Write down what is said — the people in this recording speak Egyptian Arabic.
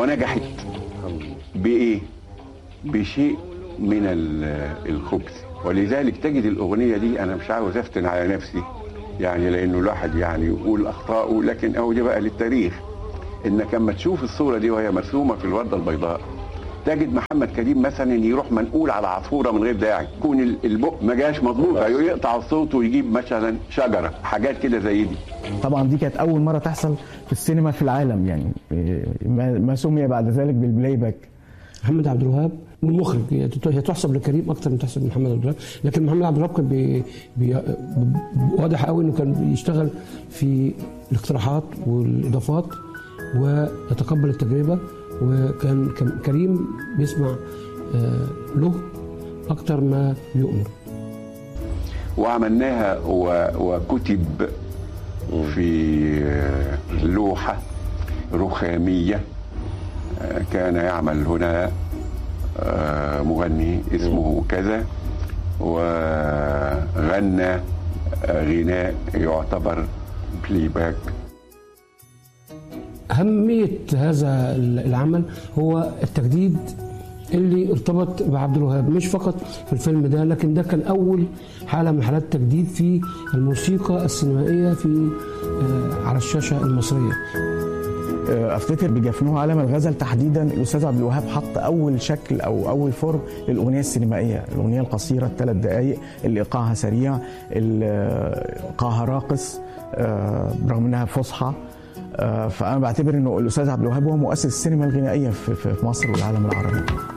ونجحت بايه بشيء من ال- الخبث ولذلك تجد الاغنيه دي انا مش عاوز افتن على نفسي يعني لانه الواحد يعني يقول اخطائه لكن اهو دي بقى للتاريخ انك لما تشوف الصوره دي وهي مرسومه في الورده البيضاء تجد محمد كريم مثلا يروح منقول على عصفوره من غير داعي يكون ال- البق ما جاش مظبوط يقطع الصوت ويجيب مثلا شجره حاجات كده زي دي طبعا دي كانت اول مره تحصل في السينما في العالم يعني إيه، ما ما سمي بعد ذلك بالبلاي باك محمد عبد الوهاب والمخرج هي تت- هي تحسب لكريم اكتر من تحسب لمحمد عبد الوهاب لكن محمد عبد الوهاب كان بي بي ب- واضح قوي انه كان بيشتغل في الاقتراحات والاضافات ويتقبل التجربه وكان كان كريم بيسمع آه، له اكتر ما بيؤمر وعملناها و- وكتب في لوحة رخامية كان يعمل هنا مغني اسمه كذا وغنى غناء يعتبر بلاي باك أهمية هذا العمل هو التجديد اللي ارتبط بعبد الوهاب مش فقط في الفيلم ده لكن ده كان أول حالة من حالات التجديد في الموسيقى السينمائية في آه، على الشاشة المصرية افتكر بجفنوه عالم الغزل تحديدا الاستاذ عبد الوهاب حط اول شكل او اول فورم للاغنيه السينمائيه الاغنيه القصيره الثلاث دقائق اللي ايقاعها سريع اللي ايقاعها راقص آه، برغم انها فصحى آه، فانا بعتبر انه الاستاذ عبد الوهاب هو مؤسس السينما الغنائيه في في- في مصر والعالم العربي